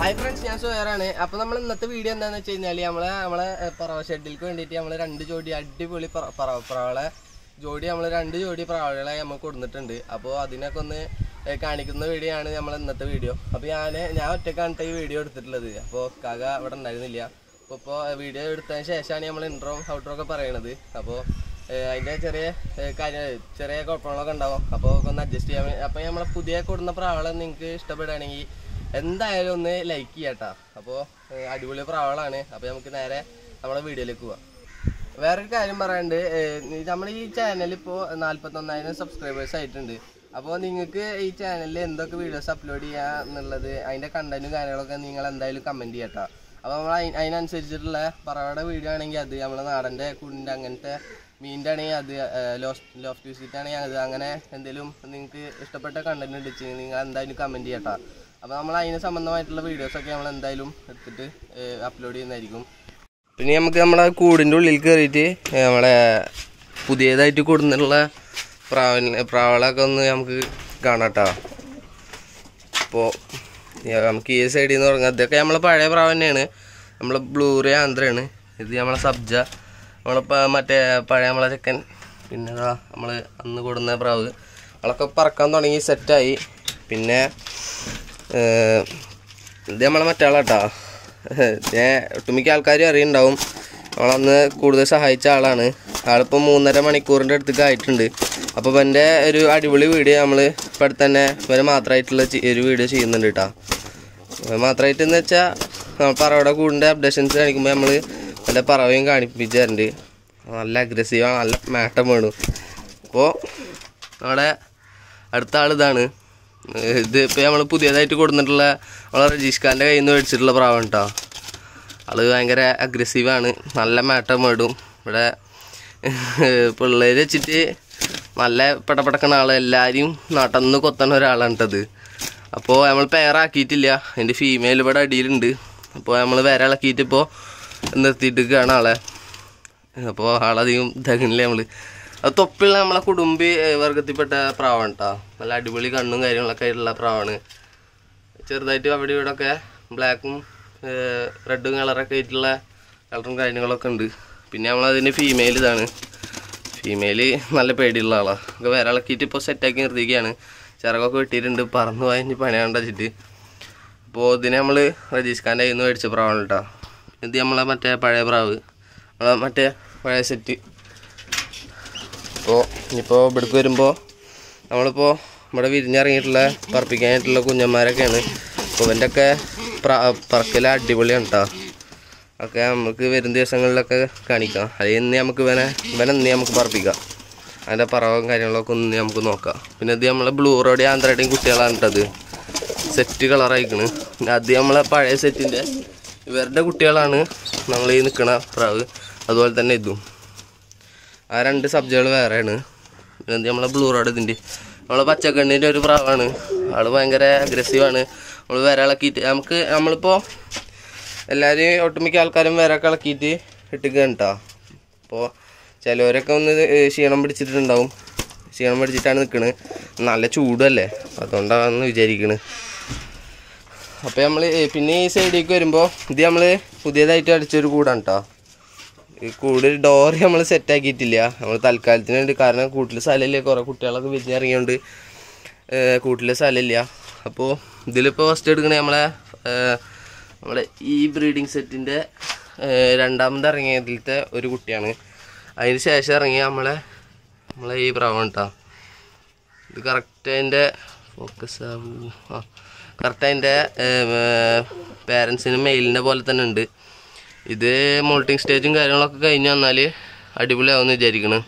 hi friends ഞാൻ സുഹേറാണ് അപ്പൊ നമ്മൾ ഇന്നത്തെ വീഡിയോ എന്താന്ന് വെച്ച് കഴിഞ്ഞാല് നമ്മളെ നമ്മളെ ഏഹ്, പറവ ഷെഡിലേക്ക് വേണ്ടിയിട്ട് നമ്മൾ രണ്ട് ജോഡി അടിപൊളി പറ- പറവ പ്രാവളെ ജോഡി നമ്മൾ രണ്ട് ജോഡി പ്രാവളെ നമ്മൾ കൊടുത്തിട്ടുണ്ട് അപ്പോൾ അതിനൊക്കെ ഒന്ന് ഏഹ്, കാണിക്കുന്ന വീഡിയോ ആണ് നമ്മൾ ഇന്നത്തെ വീഡിയോ അപ്പോൾ ഞാൻ ഞാൻ ഒറ്റക്കാണ് ഈ വീഡിയോ എടുത്തിട്ടുള്ളത് അപ്പോൾ കാക ഇവിടെ ഉണ്ടായിരുന്നില്ല അപ്പോൾ ഇപ്പോൾ വീഡിയോ എടുത്തതിന് ശേഷമാണ് നമ്മൾ ഇൻട്രോ ഔട്ട്രോ ഒക്കെ പറയണത് അപ്പോൾ അതിൻ്റെ ചെറിയ ഏഹ്, കാര്യം ചെറിയ കുഴപ്പങ്ങളൊക്കെ ഉണ്ടാവും അപ്പോൾ ഒന്ന് അഡ്ജസ്റ്റ് ചെയ്യാൻ വേ- അപ്പോൾ നമ്മളെ പുതിയ കൊടുന്ന പ്രാവളെ നിങ്ങൾക്ക് ഇഷ്ടപ്പെടുകയാണെങ്കിൽ എന്തായാലും ഒന്ന് ലൈക്ക് ചെയ്യാട്ടാ അപ്പോൾ അടിപൊളി പ്രാവളാണ് അപ്പോൾ നമുക്ക് നേരെ നമ്മളെ വീഡിയോയിലേക്ക് പോവാം വേറൊരു കാര്യം പറയാണ്ട് നമ്മൾ ഈ ചാനൽ ഇപ്പോൾ നാല്പത്തൊന്നായിരം സബ്സ്ക്രൈബേഴ്സ് ആയിട്ടുണ്ട് അപ്പോൾ നിങ്ങൾക്ക് ഈ ചാനലിൽ എന്തൊക്കെ വീഡിയോസ് അപ്ലോഡ് ചെയ്യുക എന്നുള്ളത് അതിൻ്റെ കണ്ടന്റും കാര്യങ്ങളൊക്കെ നിങ്ങൾ എന്തായാലും കമൻറ്റ് ചെയ്യട്ടാ അപ്പോൾ നമ്മൾ അതിനനുസരിച്ചിട്ടുള്ള പറവയുടെ വീഡിയോ ആണെങ്കിൽ അത് നമ്മളെ നാടൻ്റെ കുണ്ടിൻ്റെ അങ്ങനത്തെ മീനിൻ്റെ ആണെങ്കിൽ അത് ലോസ്റ്റ് ലോഫ്റ്റ് വിസിറ്റ് ആണെങ്കിൽ അത് അങ്ങനെ എന്തെങ്കിലും നിങ്ങൾക്ക് ഇഷ്ടപ്പെട്ട കണ്ടന്റ് ഉണ്ടെച്ച് നിങ്ങൾ എന്തായാലും കമൻറ്റ് ചെയ്യട്ടാ അപ്പോൾ നമ്മൾ അതിന് സംബന്ധമായിട്ടുള്ള വീഡിയോസൊക്കെ നമ്മൾ എന്തായാലും എടുത്തിട്ട് അപ്ലോഡ് ചെയ്യുന്നതായിരിക്കും പിന്നെ നമുക്ക് നമ്മുടെ കൂടിൻ്റെ ഉള്ളിൽ കയറിയിട്ട് നമ്മളെ പുതിയതായിട്ട് കൊടുത്തിട്ടുള്ള പ്രാവൻ പ്രാവളൊക്കെ ഒന്ന് നമുക്ക് കാണാട്ടോ അപ്പോൾ നമുക്ക് ഈ സൈഡിൽ നിന്ന് തുടങ്ങാം ഇതൊക്കെ നമ്മളെ പഴയ പ്രാവ് തന്നെയാണ് നമ്മളെ ബ്ലൂറി ആന്ധ്രയാണ് ഇത് നമ്മളെ സബ്ജ നമ്മളെ പ- മറ്റേ പഴയ നമ്മളെ ചെക്കൻ പിന്നെ ഇതാ നമ്മൾ അന്ന് കൊടുന്ന പ്രാവ് അവളൊക്കെ പറക്കാൻ തുടങ്ങി സെറ്റായി പിന്നെ ഏഹ്, ഇത് നമ്മളെ മറ്റാളാട്ടാ ഞാൻ ഒട്ടുമിക്ക ആൾക്കാരും അറിയുന്നുണ്ടാവും നമ്മളന്ന് കൂടുതൽ സഹായിച്ച ആളാണ് ആളിപ്പോൾ മൂന്നര മണിക്കൂറിൻ്റെ അടുത്തേക്ക് ആയിട്ടുണ്ട് അപ്പോൾ എൻ്റെ ഒരു അടിപൊളി വീഡിയോ നമ്മൾ ഇപ്പം അടുത്ത് തന്നെ ഇവരെ മാത്രമായിട്ടുള്ള ചെ- ഒരു വീഡിയോ ചെയ്യുന്നുണ്ട് കേട്ടോ മാത്രമായിട്ട് എന്ന് വെച്ചാൽ നമ്മൾ പറവയുടെ കൂടിൻ്റെ അപ്ഡേഷൻസ് കാണിക്കുമ്പോൾ നമ്മൾ നല്ല പറവയും കാണിപ്പിച്ച് തരുന്നുണ്ട് നല്ല അഗ്രസീവാണ് നല്ല മാറ്റം വേണം അപ്പോൾ നമ്മുടെ അടുത്ത ആൾ ഇതാണ് ഏഹ് ഇത് ഇപ്പോൾ നമ്മൾ പുതിയതായിട്ട് കൊടുത്തിട്ടുള്ള നമ്മളെ രജീഷ് ഖാൻ്റെ കയ്യിൽ നിന്ന് മേടിച്ചിട്ടുള്ള പ്രാവം കേട്ടോ ആള് ഭയങ്കര അഗ്രസീവാണ് നല്ല മാറ്റം മേടും ഇവിടെ പിള്ളേര് വെച്ചിട്ട് നല്ല പടപടക്കണ ആള് എല്ലാവരെയും നടന്ന് കൊത്തണ ഒരാളാണ് കേട്ടത് അപ്പോൾ നമ്മൾ പെയറാക്കിയിട്ടില്ല അതിൻ്റെ ഫീമെയിൽ ഇവിടെ അടിയിലുണ്ട് അപ്പോൾ നമ്മൾ വേറെ ഇളക്കിയിട്ട് ഇപ്പോൾ നിർത്തിയിട്ട് ആളെ അപ്പോൾ ആളധികം ഇതാകണില്ല നമ്മൾ അത് തൊപ്പിയുള്ള നമ്മളെ കുടുംബി ഏഹ്, വർഗത്തിൽപ്പെട്ട പ്രാവാണ് കേട്ടോ നല്ല അടിപൊളി കണ്ണും കാര്യങ്ങളൊക്കെ ആയിട്ടുള്ള പ്രാവാണ് ചെറുതായിട്ട് അവിടെ ഇവിടെ ഒക്കെ ബ്ലാക്കും റെഡും കളറൊക്കെ ആയിട്ടുള്ള കളറും കാര്യങ്ങളൊക്കെ ഉണ്ട് പിന്നെ നമ്മളതിന് ഫീമെയിൽ ഇതാണ് ഫീമെയിൽ നല്ല പേടിയുള്ള ആളാണ് ഒക്കെ വേറെ ഇളക്കിയിട്ട് ഇപ്പോൾ സെറ്റാക്കി നിർത്തിയിരിക്കുകയാണ് ചിറകൊക്കെ വെട്ടിയിട്ടുണ്ട് പറന്നു പോയി ഇനി പണിയാണ്ട് വെച്ചിട്ട് അപ്പോൾ ഇതിനെ നമ്മൾ രജീഷ് ഖാൻ്റെ കയ്യിൽ നിന്ന് മേടിച്ച പ്രാവാണ് കേട്ടോ ഇത് നമ്മളെ മറ്റേ പഴയ പ്രാവ് നമ്മളെ മറ്റേ പഴയ സെറ്റ് അപ്പോൾ ഇനിയിപ്പോൾ ഇവിടേക്ക് വരുമ്പോൾ നമ്മളിപ്പോൾ ഇവിടെ വിരിഞ്ഞിറങ്ങിയിട്ടുള്ള പറപ്പിക്കാനായിട്ടുള്ള കുഞ്ഞന്മാരൊക്കെയാണ് അപ്പോൾ ഇവൻ്റെ ഒക്കെ പറക്കല അടിപൊളിയാണ് കേട്ടോ ഒക്കെ നമുക്ക് വരും ദിവസങ്ങളിലൊക്കെ കാണിക്കാം അത് ഇന്ന് നമുക്ക് ഇവനെ ഇവനെ ഇന്ന് നമുക്ക് പറപ്പിക്കാം അതിൻ്റെ പറവും കാര്യങ്ങളൊക്കെ ഒന്ന് നമുക്ക് നോക്കാം പിന്നെ ഇത് നമ്മളെ ബ്ലൂ റോഡി ആന്ധ്രയുടെയും കുട്ടികളാണ് കേട്ടത് സെറ്റ് കളറായിക്കണ് അത് നമ്മളെ പഴയ സെറ്റിൻ്റെ ഇവരുടെ കുട്ടികളാണ് നമ്മൾ ഈ നിൽക്കണ പ്രാവ് അതുപോലെ തന്നെ ഇതും ആ രണ്ട് സബ്ജകൾ വേറെയാണ് പിന്നെ ഇത് നമ്മളെ ബ്ലൂ റോഡ് ഇതിൻ്റെ നമ്മളെ പച്ചക്കണ്ണിൻ്റെ ഒരു പ്രാവാണ് ആള് ഭയങ്കര അഗ്രസീവാണ് നമ്മൾ വേറെ ഇളക്കിയിട്ട് നമുക്ക് നമ്മളിപ്പോൾ എല്ലാവരും ഒട്ടുമിക്ക ആൾക്കാരും വേറെ ഇളക്കിയിട്ട് ഇട്ടുകയാണ് കേട്ടോ അപ്പോൾ ചിലവരൊക്കെ ഒന്ന് ഏഹ് ക്ഷീണം പിടിച്ചിട്ടുണ്ടാവും ക്ഷീണം പിടിച്ചിട്ടാണ് നിൽക്കണത് നല്ല ചൂടല്ലേ അതുകൊണ്ടാണെന്ന് വിചാരിക്കണ് അപ്പോൾ നമ്മൾ പിന്നെ ഈ സൈഡിലേക്ക് വരുമ്പോൾ ഇത് നമ്മൾ പുതിയതായിട്ട് അടിച്ചൊരു കൂടാണ് കേട്ടോ ഈ കൂട് ഡോർ നമ്മൾ സെറ്റ് ആക്കിയിട്ടില്ല നമ്മൾ തൽക്കാലത്തിന് വേണ്ടി കാരണം കൂട്ടിൽ സ്ഥലമില്ല കുറേ കുട്ടികളൊക്കെ വിരിഞ്ഞിറങ്ങിയോണ്ട് കൂട്ടിൽ സ്ഥലമില്ല അപ്പോൾ ഇതിലിപ്പോൾ ഫസ്റ്റ് എടുക്കണേ നമ്മളെ ഏഹ്, നമ്മളെ ഈ ബ്രീഡിങ് സെറ്റിൻ്റെ രണ്ടാമത് ഇറങ്ങിയതിലത്തെ ഒരു കുട്ടിയാണ് അതിന് ശേഷം ഇറങ്ങിയ നമ്മളെ നമ്മളെ ഈ പ്രാവൺ കേട്ടോ ഇത് കറക്റ്റ് അതിൻ്റെ ഫോക്കസ് ആവൂ ആ കറക്റ്റ് അതിൻ്റെ പേരൻസിന് മെയിലിൻ്റെ പോലെ തന്നെ ഉണ്ട് ഇത് മോൾട്ടിങ് സ്റ്റേജും കാര്യങ്ങളൊക്കെ കഴിഞ്ഞ് വന്നാൽ അടിപൊളിയാവുമെന്ന് വിചാരിക്കണം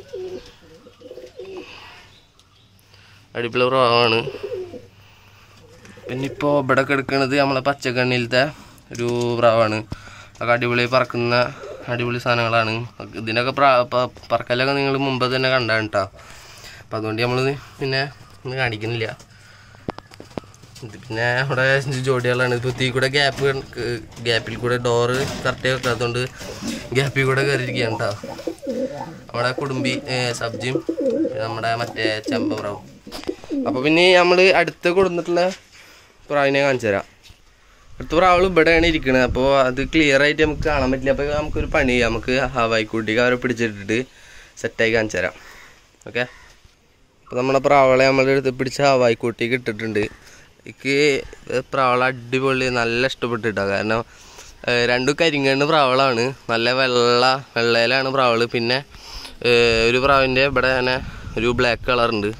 അടിപൊളി പ്രാവാണ് പിന്നെ ഇപ്പോൾ ഇവിടെ കിടക്കുന്നത് നമ്മളെ പച്ചക്കണ്ണിലത്തെ ഒരു പ്രാവാണ് അതൊക്കെ അടിപൊളി പറക്കുന്ന അടിപൊളി സാധനങ്ങളാണ് ഇതിനൊക്കെ പ്രാ പ- പറക്കലൊക്കെ നിങ്ങൾ മുമ്പ് തന്നെ കണ്ടാണ് കേട്ടോ അപ്പം അതുകൊണ്ട് നമ്മൾ പിന്നെ ഒന്ന് കാണിക്കുന്നില്ല ഇത് പിന്നെ അവിടെ ജോഡികളാണ് ഇപ്പോൾ തീ കൂടെ ഗ്യാപ്പ് ഗ്യാപ്പിൽ കൂടെ ഡോറ് കറക്റ്റ് വെക്കാത്തതുകൊണ്ട് ഗ്യാപ്പിൽ കൂടെ കയറിയിരിക്കുകയാണ് കേട്ടോ നമ്മുടെ കുടുംബി ഏഹ്, സബ്ജിയും പിന്നെ നമ്മുടെ മറ്റേ ചെമ്പപ്രാവും അപ്പോൾ പിന്നെ നമ്മൾ അടുത്ത് കൊടുത്തിട്ടുള്ള പ്രാവിനെ കാണിച്ചു തരാം അടുത്ത പ്രാവൾ ഇവിടെയാണ് ഇരിക്കുന്നത് അപ്പോൾ അത് ക്ലിയർ ആയിട്ട് നമുക്ക് കാണാൻ പറ്റില്ല അപ്പോൾ നമുക്കൊരു പണി ചെയ്യാം നമുക്ക് ഹവായിക്കൂട്ടിക്ക് അവരെ പിടിച്ചിട്ടിട്ട് സെറ്റായി കാണിച്ചു തരാം ഓക്കെ അപ്പോൾ നമ്മുടെ പ്രാവളെ നമ്മളുടെ അടുത്ത് പിടിച്ച് ഹവായിക്കൂട്ടിക്ക് ഇട്ടിട്ടുണ്ട് എനിക്ക് പ്രാവള അടിപൊളി നല്ല ഇഷ്ടപ്പെട്ടിട്ടാ കാരണം ഏഹ് രണ്ടും കരിങ്കണ്ണ് പ്രാവളാണ് നല്ല വെള്ള വെള്ളയിലാണ് പ്രാവള് പിന്നെ ഏഹ് ഒരു പ്രാവിൻ്റെ ഇവിടെ തന്നെ ഒരു ബ്ലാക്ക് കളറുണ്ട്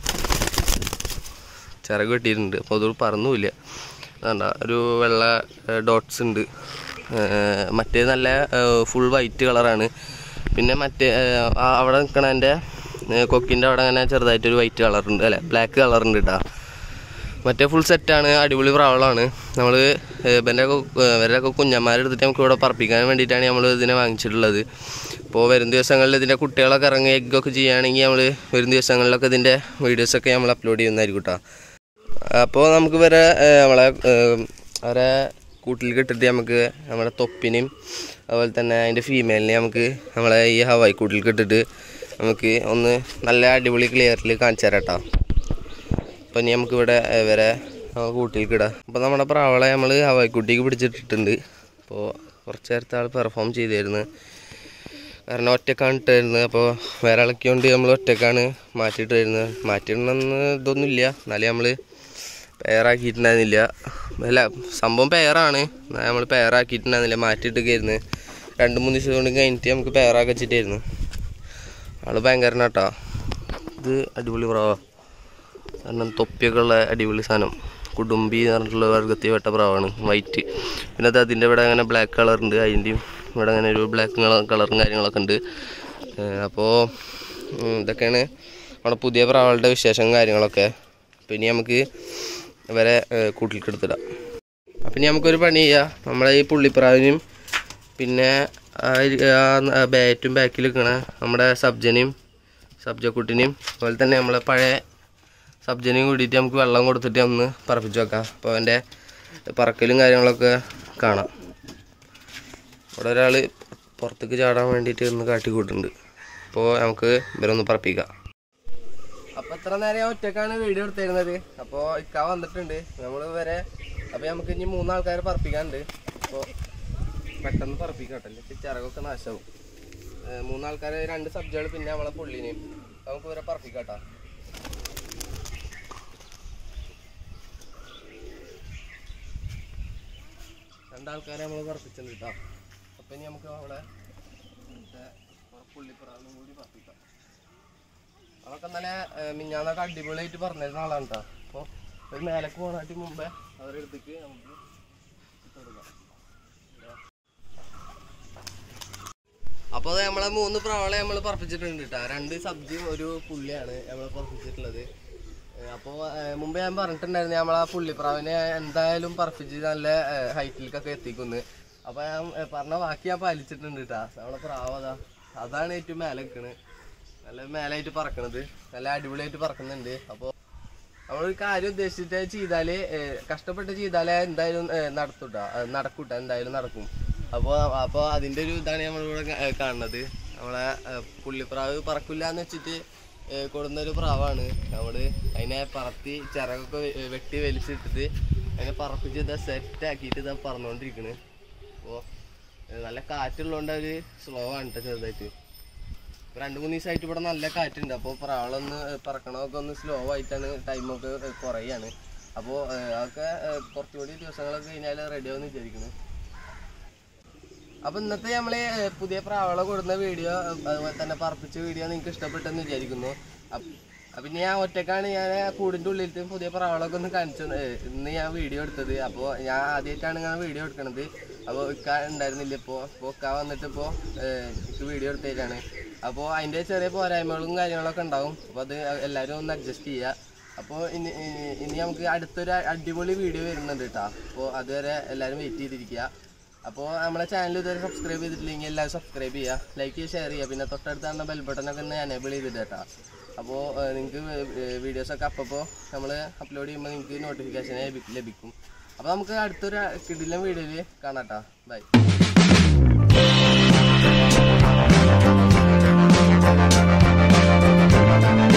ചിറക് വെട്ടിയിട്ടുണ്ട് അപ്പോൾ അത് പറന്നുമില്ല വേണ്ട ഒരു വെള്ള ഡോട്ട്സ് ഉണ്ട് ഏർ മറ്റേ നല്ല ഫുൾ വൈറ്റ് കളറാണ് പിന്നെ മറ്റേ ഏർ ആ അവിടെ നിൽക്കണതിൻ്റെ കൊക്കിൻ്റെ അവിടെ അങ്ങനെ ചെറുതായിട്ടൊരു വൈറ്റ് കളറുണ്ട് അല്ല ബ്ലാക്ക് കളറുണ്ട് കേട്ടോ മറ്റേ ഫുൾ സെറ്റാണ് അടിപൊളി പ്രാവളാണ് നമ്മൾ ഇവൻ്റെ ഇവരുടെയൊക്കെ കുഞ്ഞന്മാരെടുത്തിട്ട് നമുക്ക് ഇവിടെ പറപ്പിക്കാൻ വേണ്ടിയിട്ടാണ് നമ്മൾ ഇതിനെ വാങ്ങിച്ചിട്ടുള്ളത് അപ്പോൾ വരും ദിവസങ്ങളിൽ ഇതിൻ്റെ കുട്ടികളൊക്കെ ഇറങ്ങി എഗ്ഗൊക്കെ ചെയ്യുകയാണെങ്കിൽ നമ്മൾ വരും ദിവസങ്ങളിലൊക്കെ ഇതിൻ്റെ വീഡിയോസൊക്കെ നമ്മൾ അപ്ലോഡ് ചെയ്യുന്നതായിരിക്കും കേട്ടോ അപ്പോൾ നമുക്ക് വരെ നമ്മളെ ഏഹ്, അവരെ കൂട്ടിൽ കിട്ടിട്ട് നമുക്ക് നമ്മുടെ തൊപ്പിനെയും അതുപോലെ തന്നെ അതിൻ്റെ ഫീമെയിലിനെ നമുക്ക് നമ്മളെ ഈ ഹവായി കൂട്ടിൽ കിട്ടിട്ട് നമുക്ക് ഒന്ന് നല്ല അടിപൊളി ക്ലിയറിൽ കാണിച്ചു തരാം കേട്ടോ അപ്പോൾ ഇനി നമുക്ക് ഇവിടെ വരെ കൂട്ടിലേക്ക് ഇടാം അപ്പോൾ നമ്മുടെ പ്രാവളെ നമ്മൾ ഹവായിക്കുട്ടിക്ക് പിടിച്ചിട്ടിട്ടുണ്ട് അപ്പോൾ കുറച്ച് നേരത്തെ ആൾ പെർഫോം ചെയ്തിരുന്നു കാരണം ഒറ്റക്കാണ് ഇട്ടായിരുന്നത് അപ്പോൾ വേറെ ഇളക്കിയോണ്ട് നമ്മൾ ഒറ്റക്കാണ് മാറ്റിയിട്ട് വരുന്നത് മാറ്റിയിടണമെന്ന് ഇതൊന്നുമില്ല എന്നാലും നമ്മൾ പെയറാക്കിയിട്ടുണ്ടായിരുന്നില്ല അല്ല സംഭവം പെയറാണ് നമ്മൾ പെയറാക്കിയിട്ടുണ്ടായിരുന്നില്ല മാറ്റിയിട്ടൊക്കെയായിരുന്നു രണ്ട് മൂന്ന് ദിവസം കൊണ്ട് കഴിഞ്ഞിട്ട് നമുക്ക് പെയറാക്കി വെച്ചിട്ടായിരുന്നു ആള് ഭയങ്കരനാട്ടാ ഇത് അടിപൊളി പ്രാവാ കാരണം തൊപ്പിയൊക്കെ ഉള്ള അടിപൊളി സാധനം കുടുംബി എന്ന് പറഞ്ഞിട്ടുള്ള വർഗത്തിൽ പെട്ട പ്രാവാണ് വൈറ്റ് പിന്നെ അത് അതിൻ്റെ ഇവിടെ അങ്ങനെ ബ്ലാക്ക് കളറുണ്ട് അതിൻ്റെയും ഇവിടെ അങ്ങനെ ഒരു ബ്ലാക്ക് കളറും കാര്യങ്ങളൊക്കെ ഉണ്ട് അപ്പോൾ ഇതൊക്കെയാണ് നമ്മുടെ പുതിയ പ്രാവുകളുടെ വിശേഷം കാര്യങ്ങളൊക്കെ അപ്പോൾ ഇനി നമുക്ക് ഇവരെ ഏഹ്, കൂട്ടിലേക്ക് എടുത്തിടാം അപ്പം ഇനി നമുക്കൊരു പണി ചെയ്യാം നമ്മളെ ഈ പുള്ളിപ്രാവിനും പിന്നെ ആ ഇരി- ആ ബാറ്റും ബാക്കിൽ നിൽക്കണ നമ്മുടെ സബ്ജനെയും സബ്ജക്കുട്ടിനെയും അതുപോലെ തന്നെ നമ്മളെ പഴയ സബ്ജനെയും കൂടിയിട്ട് നമുക്ക് വെള്ളം കൊടുത്തിട്ട് ഒന്ന് പറപ്പിച്ച് വെക്കാം അപ്പോൾ അവൻ്റെ പറക്കലും കാര്യങ്ങളൊക്കെ കാണാം ഇവിടെ ഒരാൾ പുറത്തേക്ക് ചാടാൻ വേണ്ടിയിട്ട് ഒന്ന് കാട്ടിക്കൂട്ടുണ്ട് അപ്പോൾ നമുക്ക് ഇവരൊന്ന് പറപ്പിക്കാം അപ്പൊ എത്ര നേരം ഞാൻ ഒറ്റക്കാണ് വീഡിയോ എടുത്തിരുന്നത് അപ്പോൾ ഇക്ക വന്നിട്ടുണ്ട് നമ്മൾ വരെ അപ്പൊ നമുക്ക് ഇനി മൂന്നാൾക്കാരെ പറപ്പിക്കാനുണ്ട് അപ്പോൾ പെട്ടെന്ന് പറപ്പിക്കാട്ടെ അല്ലെങ്കിൽ ചിറകൊക്കെ നാശമാവും ഏർ മൂന്നാൾക്കാരെ രണ്ട് സബ്ജകൾ പിന്നെ നമ്മളെ പുള്ളിനെയും നമുക്ക് ഇവരെ പറപ്പിക്കാട്ടാ രണ്ടാൾക്കാരെ നമ്മൾ പറപ്പിച്ചിട്ടുണ്ട് കേട്ടോ അപ്പൊ ഇനി നമുക്ക് അവിടെ മറ്റേ പുള്ളിപ്പുറാന്നും കൂടി പറപ്പിക്കാം അതൊക്കെ ഇന്നലെ ഏർ മിഞ്ഞാന്നൊക്കെ അടിപൊളിയായിട്ട് പറഞ്ഞിരുന്ന ആളാണ് കേട്ടോ അപ്പോൾ ഒരു മേലേക്ക് പോകാനായിട്ട് മുമ്പേ അവരുടെ അടുത്തേക്ക് നമുക്ക് ഇട്ട് കൊടുക്കാം അപ്പോൾ അത് നമ്മളെ മൂന്ന് പ്രാവളെ നമ്മൾ പറപ്പിച്ചിട്ടുണ്ട് കേട്ടോ രണ്ട് സബ്ജിയും ഒരു പുള്ളിയാണ് നമ്മൾ പറപ്പിച്ചിട്ടുള്ളത് അപ്പോൾ മുമ്പേ ഞാൻ പറഞ്ഞിട്ടുണ്ടായിരുന്നു നമ്മൾ ആ പുള്ളിപ്രാവിനെ എന്തായാലും പറപ്പിച്ച് നല്ല ഹൈറ്റിലേക്കൊക്കെ എത്തിക്കുന്നു അപ്പോൾ ഞാൻ ഏ, പറഞ്ഞ ബാക്കി ഞാൻ പാലിച്ചിട്ടുണ്ട് കേട്ടോ നമ്മളെ പ്രാവ് അതാ അതാണ് ഏറ്റവും മേലെ നിൽക്കണത് നല്ല മേലായിട്ട് പറക്കണത് നല്ല അടിപൊളിയായിട്ട് പറക്കുന്നുണ്ട് അപ്പോൾ നമ്മളൊരു കാര്യം ഉദ്ദേശിച്ചിട്ട് ചെയ്താല് ഏഹ്, കഷ്ടപ്പെട്ട് ചെയ്താലേ എന്തായാലും ഏഹ്, നടത്തൂട്ട ഏഹ്, നടക്കൂട്ട എന്തായാലും നടക്കും അപ്പോൾ അപ്പോൾ അതിന്റെ ഒരു ഇതാണ് നമ്മളിവിടെ കാ- ഏഹ്, കാണുന്നത് നമ്മളെ ഏഹ്, പുള്ളിപ്രാവ് പറക്കില്ല എന്ന് വെച്ചിട്ട് ഏഹ്, കൊടുന്നൊരു പ്രാവാണ് നമ്മള് അതിനെ പറത്തി ചിറകൊക്കെ വെ- വെട്ടി വലിച്ചിട്ടിട്ട് അതിനെ പറപ്പിച്ച് ഇതാ സെറ്റ് ആക്കിയിട്ട് ഇതാ പറന്നുകൊണ്ടിരിക്കണ് അപ്പോൾ നല്ല കാറ്റുള്ളതുകൊണ്ട് അവര് സ്ലോ ആണ് കേട്ടോ ചെറുതായിട്ട് ഇപ്പൊ രണ്ട് മൂന്ന് ദിവസമായിട്ട് ഇവിടെ നല്ല കാറ്റുണ്ട് അപ്പോൾ പ്രാവളൊന്ന് പറക്കണമൊക്കെ ഒന്ന് സ്ലോ ആയിട്ടാണ് ടൈമൊക്കെ കുറയാണ് അപ്പോൾ അതൊക്കെ ഏഹ്, കുറച്ചുകൂടി ദിവസങ്ങളൊക്കെ കഴിഞ്ഞാൽ റെഡി ആവുമെന്ന് വിചാരിക്കുന്നു അപ്പോൾ ഇന്നത്തെ നമ്മൾ പുതിയ പ്രാവള കൊടുക്കുന്ന വീഡിയോ അതുപോലെ തന്നെ പറപ്പിച്ച വീഡിയോ നിങ്ങൾക്ക് ഇഷ്ടപ്പെട്ടെന്ന് വിചാരിക്കുന്നു അപ്പ് അപ്പം ഞാൻ ഒറ്റക്കാണ് ഞാൻ കൂടിൻ്റെ ഉള്ളിലത്തെ പുതിയ പ്രാവളൊക്കെ ഒന്ന് കാണിച്ചു ഏഹ്, ഇന്ന് ഞാൻ വീഡിയോ എടുത്തത് അപ്പോൾ ഞാൻ ആദ്യമായിട്ടാണ് ഇങ്ങനെ വീഡിയോ എടുക്കണത് അപ്പോൾ ഇക്ക ഉണ്ടായിരുന്നില്ല ഇപ്പോൾ അപ്പോൾ ഇക്ക വന്നിട്ട് ഇപ്പോൾ എനിക്ക് വീഡിയോ എടുത്തതാണ് അപ്പോൾ അതിൻ്റെ ചെറിയ പോരായ്മകളും കാര്യങ്ങളൊക്കെ ഉണ്ടാവും അപ്പോൾ അത് എല്ലാവരും ഒന്ന് അഡ്ജസ്റ്റ് ചെയ്യുക അപ്പോൾ ഇനി ഇനി- ഇനി നമുക്ക് അടുത്തൊരു അടിപൊളി വീഡിയോ വരുന്നുണ്ട് കേട്ടോ അപ്പോൾ അതുവരെ എല്ലാവരും വെയിറ്റ് ചെയ്തിരിക്കുക അപ്പോൾ നമ്മളെ ചാനൽ ഇതുവരെ സബ്സ്ക്രൈബ് ചെയ്തിട്ടില്ലെങ്കിൽ എല്ലാവരും സബ്സ്ക്രൈബ് ചെയ്യുക ലൈക്ക് ചെയ്യുക ഷെയർ ചെയ്യുക പിന്നെ തൊട്ടടുത്ത് കാണുന്ന ബെൽ ബട്ടനൊക്കെ ഒന്ന് എനേബിൾ ചെയ്തിട്ട് കേട്ടോ അപ്പോൾ നിങ്ങൾക്ക് വീഡിയോസൊക്കെ അപ്പോൾ നമ്മൾ അപ്ലോഡ് ചെയ്യുമ്പോൾ നിങ്ങൾക്ക് നോട്ടിഫിക്കേഷൻ ലഭിക്കും അപ്പോൾ നമുക്ക് അടുത്തൊരു കിടിലം വീഡിയോയിൽ കാണാം കേട്ടോ ബൈ